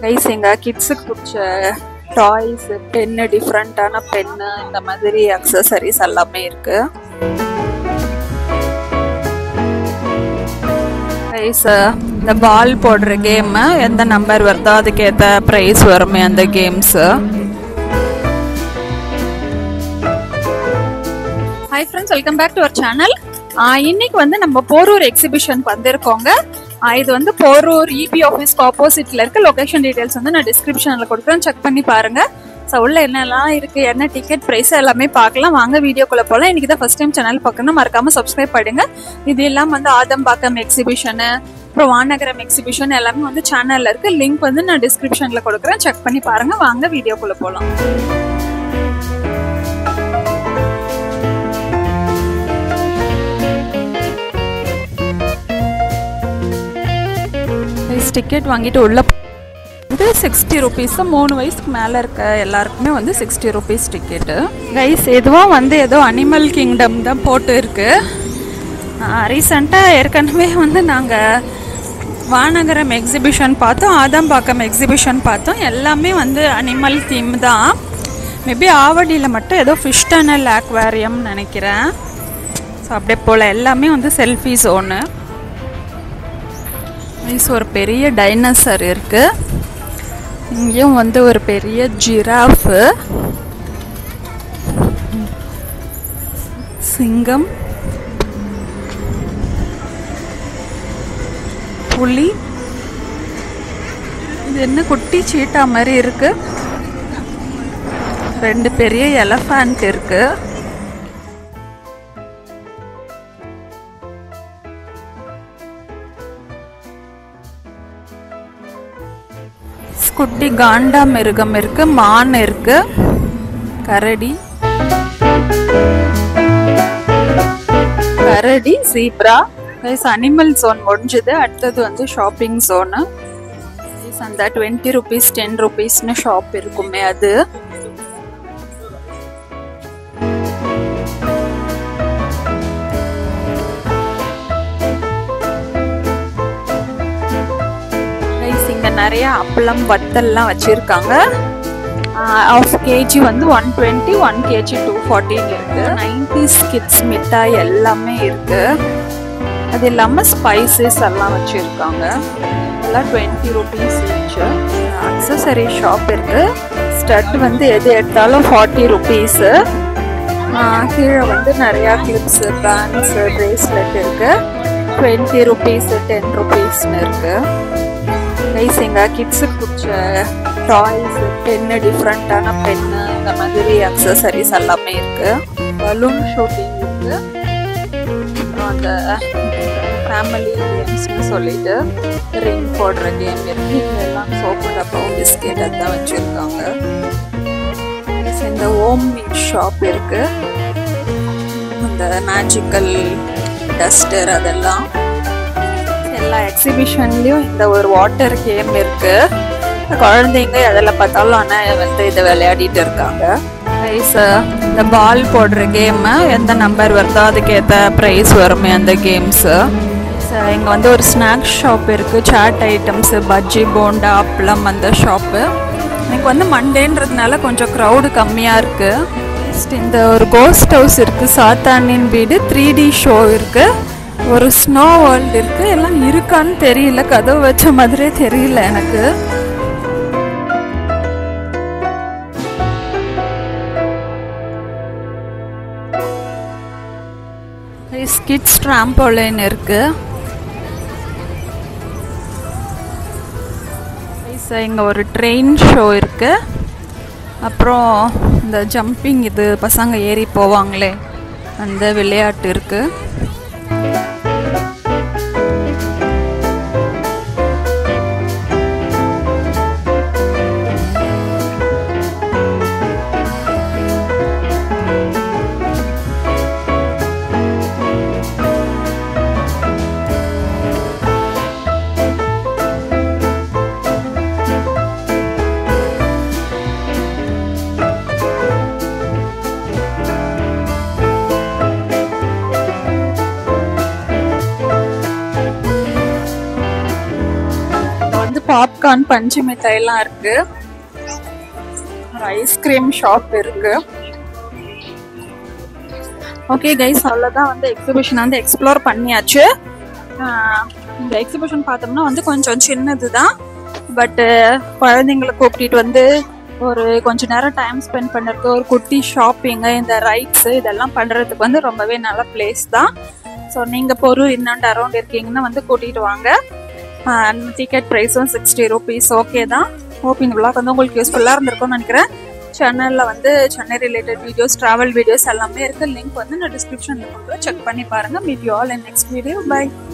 guys எங்க கிட்ஸுக்கு பிடிச்ச டாய்ஸ் பென்னு டிஃப்ரெண்ட்டான பென்னு இந்த மாதிரி அக்சசரிஸ் எல்லாமே இருக்கு கைஸ் இந்த பால் போடுற கேம் எந்த நம்பர் வருதோ அதுக்கேற்ற ப்ரைஸ் வருமே அந்த games hi friends welcome back to our channel இன்னைக்கு வந்து நம்ம போரூர் எக்ஸிபிஷன் வந்திருக்கோங்க ஆஹ் இது வந்து போரூர் இபி ஆஃபீஸ்க்கு ஆப்போசிட்ல இருக்க லொகேஷன் டீடைல்ஸ் வந்து நான் டிஸ்கிரிப்ஷனில் கொடுக்குறேன் செக் பண்ணி பாருங்க ஸோ உள்ள என்னெல்லாம் இருக்கு என்ன டிக்கெட் ப்ரைஸ் எல்லாமே பார்க்கலாம் வாங்க வீடியோக்குள்ள போகலாம் இன்னைக்கு தான் ஃபர்ஸ்ட் டைம் சேனல் பார்க்கணும் மறக்காம சப்ஸ்கிரைப் பண்ணுங்க இது எல்லாம் வந்து ஆதம்பாக்கம் எக்ஸிபிஷனு அப்புறம் வானகரம் எக்ஸிபிஷன் எல்லாமே வந்து சேனல்ல இருக்கு லிங்க் வந்து நான் டிஸ்கிரிப்ஷன்ல கொடுக்குறேன் செக் பண்ணி பாருங்க வாங்க வீடியோக்குள்ள போகலாம் டிக்கெட் வாங்கிட்டு உள்ள வந்து சிக்ஸ்டி ருபீஸ் மூணு வயசுக்கு மேலே இருக்க எல்லாருக்குமே வந்து சிக்ஸ்டி ருபீஸ் டிக்கெட்டு கைஸ் எதுவும் வந்து ஏதோ அனிமல் கிங்டம் தான் போட்டு இருக்கு ரீசண்டாக ஏற்கனவே வந்து நாங்கள் வானகரம் எக்ஸிபிஷன் பார்த்தோம் ஆதம்பாக்கம் எக்ஸிபிஷன் பார்த்தோம் எல்லாமே வந்து அனிமல் தீம் தான் மேபி ஆவடியில் மட்டும் ஏதோ ஃபிஷ் டனல் ஆக்வேரியம் நினைக்கிறேன் ஸோ அப்படியே போல் எல்லாமே வந்து செல்ஃபி ஜோனு மீன்ஸ் ஒரு பெரிய டைனோசர் இருக்கு இங்கேயும் வந்து ஒரு பெரிய ஜிராஃபு சிங்கம் புலி இது என்ன குட்டி சீட்டா மாதிரி இருக்கு ரெண்டு பெரிய எலஃபண்ட் இருக்கு குட்டி காண்டா மிருகம் இருக்கு மான் இருக்கு கரடி கரடி சீப்ரா கைஸ் அனிமல் ஜோன் முடிஞ்சது அடுத்தது வந்து ஷாப்பிங் ஜோனு அந்த டுவெண்ட்டி ருபீஸ் டென் ருபீஸ்னு ஷாப் இருக்குமே அது ரைஸ் இங்கே நிறைய அப்பளம் வத்தல்லாம் வச்சுருக்காங்க ஆஃப் கேஜி வந்து one twenty one KG two forty இருக்கு நைன்டிஸ் கிட்ஸ் மிட்டாய் எல்லாமே இருக்கு அது இல்லாமல் ஸ்பைசஸ் எல்லாம் வச்சுருக்காங்க எல்லாம் twenty rupees each accessory shop இருக்கு ஸ்டட் வந்து எது எடுத்தாலும் ஃபார்ட்டி ருபீஸு கீழே வந்து நிறையா கிளிப்ஸு பேண்ட்ஸு ப்ரேஸ்லெட் இருக்கு டுவெண்ட்டி ருபீஸு டென் ருபீஸ்னு இருக்குது கைஸ் எங்கள் கிட்ஸுக்கு பிடிச்ச டாய்ஸ் பென்னு டிஃப்ரெண்ட்டான பென்னு இந்த மாதிரி அக்சசரிஸ் எல்லாமே இருக்கு பலூன் ஷூட்டிங் இருக்கு அப்புறம் அந்த ஃபேமிலி கேம்ஸ்னு சொல்லிட்டு ரிங் போடுற கேம் இருக்கு இதெல்லாம் சோப்பு டப்பாவும் பிஸ்கெட் அதான் வச்சுருக்காங்க இந்த ஓம் மீட் ஷாப் இருக்கு இந்த மேஜிக்கல் டஸ்டர் அதெல்லாம் எல்லா எக்ஸிபிஷன்லயும் இந்த ஒரு வாட்டர் கேம் இருக்கு குழந்தைங்க எதில் பார்த்தாலும் ஆனால் வந்து இதை விளையாடிட்டு இருக்காங்க ப்ரைஸ் இந்த பால் போடுற கேமு எந்த நம்பர் வருதோ அதுக்கேற்ற ப்ரைஸ் வருமே அந்த கேம்ஸு இங்கே வந்து ஒரு ஸ்நாக்ஸ் ஷாப் இருக்குது சாட் ஐட்டம்ஸு பஜ்ஜி போண்டா அப்பளம் அந்த ஷாப்பு எனக்கு வந்து மண்டேன்றதுனால கொஞ்சம் க்ரௌடு கம்மியாக இருக்குது இந்த ஒரு கோஸ்ட் ஹவுஸ் இருக்குது சாத்தானின் வீடு த்ரீ டி ஷோ இருக்குது ஒரு ஸ்னோ வேர்ல்டு இருக்கு எல்லாம் இருக்கான்னு தெரியல கதவு வச்ச மாதிரியே தெரியல எனக்கு கிட்ஸ் ட்ராம்போலைன் இருக்கு இங்கே ஒரு ட்ரெயின் ஷோ இருக்கு அப்புறம் இந்த ஜம்பிங் இது பசங்க ஏறி போவாங்களே அந்த விளையாட்டு இருக்குது பாப்கார்ன் பஞ்சு மிட்டாய்லாம் இருக்கு ஒரு ஐஸ்கிரீம் ஷாப் இருக்கு ஓகே கைஸ் அவ்வளோதான் வந்து எக்ஸிபிஷன் வந்து எக்ஸ்ப்ளோர் பண்ணியாச்சு ஆஹ் இந்த எக்ஸிபிஷன் பார்த்தோம்னா வந்து கொஞ்சம் சின்னது தான் பட்டு குழந்தைங்களை கூப்பிட்டு வந்து ஒரு கொஞ்ச நேரம் டைம் ஸ்பெண்ட் பண்ணுறதுக்கு ஒரு குட்டி ஷாப்பிங்கு இந்த ரைட்ஸு இதெல்லாம் பண்ணுறதுக்கு வந்து ரொம்பவே நல்ல பிளேஸ் தான் ஸோ நீங்கள் பொருள் இன்னொன்று அரௌண்ட் இருக்கீங்கன்னா வந்து கூட்டிகிட்டு வாங்க டிக்கெட் ப்ரைஸும் சிக்ஸ்டி ருபீஸ் ஓகே தான் ஹோப் இந்த விளாக் வந்து உங்களுக்கு யூஸ்ஃபுல்லாக இருந்திருக்கும்னு நினைக்கிறேன் சேனலில் வந்து Chennai related videos travel videos எல்லாமே இருக்குது லிங்க் வந்து நான் டிஸ்கிரிப்ஷனில் கொடுக்குறேன் செக் பண்ணி பாருங்கள் meet you all in next video by